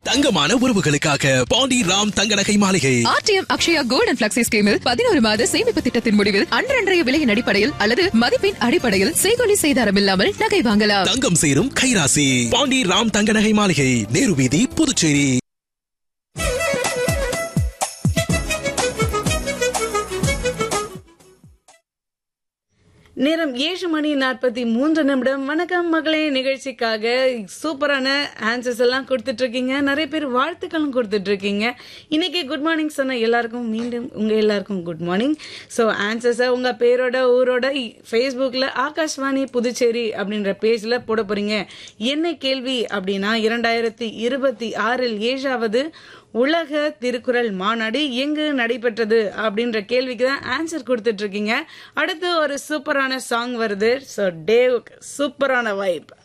தங்கமான உறவுகளுக்காக பாண்டி ராம் தங்க நகை மாளிகை RTM Akshaya gold and flexi ஸ்கீமில் பதினோரு மாத சேமிப்பு திட்டத்தின் முடிவில் அன்றன்றைய விலையின் அடிப்படையில் அல்லது மதிப்பின் அடிப்படையில் செய்கொலி செய்தாரம் இல்லாமல் நகை வாங்கலாம் தங்கம் சேரும் கைராசி பாண்டி ராம் தங்க நகை மாளிகை நேரு வீதி புதுச்சேரி நேரம் ஏழு மணி நாற்பத்தி மூன்று நிமிடம் வணக்கம் மகளே நிகழ்ச்சிக்காக சூப்பரான ஆன்சர்ஸ் எல்லாம் கொடுத்துட்டு இருக்கீங்க நிறைய பேர் வாழ்த்துக்களும் கொடுத்துட்டு இருக்கீங்க இன்னைக்கு குட் மார்னிங் சொன்ன எல்லாருக்கும் மீண்டும் உங்க எல்லாருக்கும் குட் மார்னிங் ஸோ ஆன்சர்ஸை உங்க பேரோட ஊரோட ஃபேஸ்புக்கில் ஆகாஷ்வாணி புதுச்சேரி அப்படின்ற பேஜில் போட போறீங்க என்ன கேள்வி அப்படின்னா இரண்டாயிரத்தி இருபத்தி ஆறில் ஏழாவது உலக திருக்குறள் மாநாடு எங்கு நடைபெற்றது அப்படின்ற கேள்விக்கு தான் ஆன்சர் கொடுத்துட்டு இருக்கீங்க அடுத்து ஒரு சூப்பரான சாங் வருது ஸோ டேவ் சூப்பரான வைப்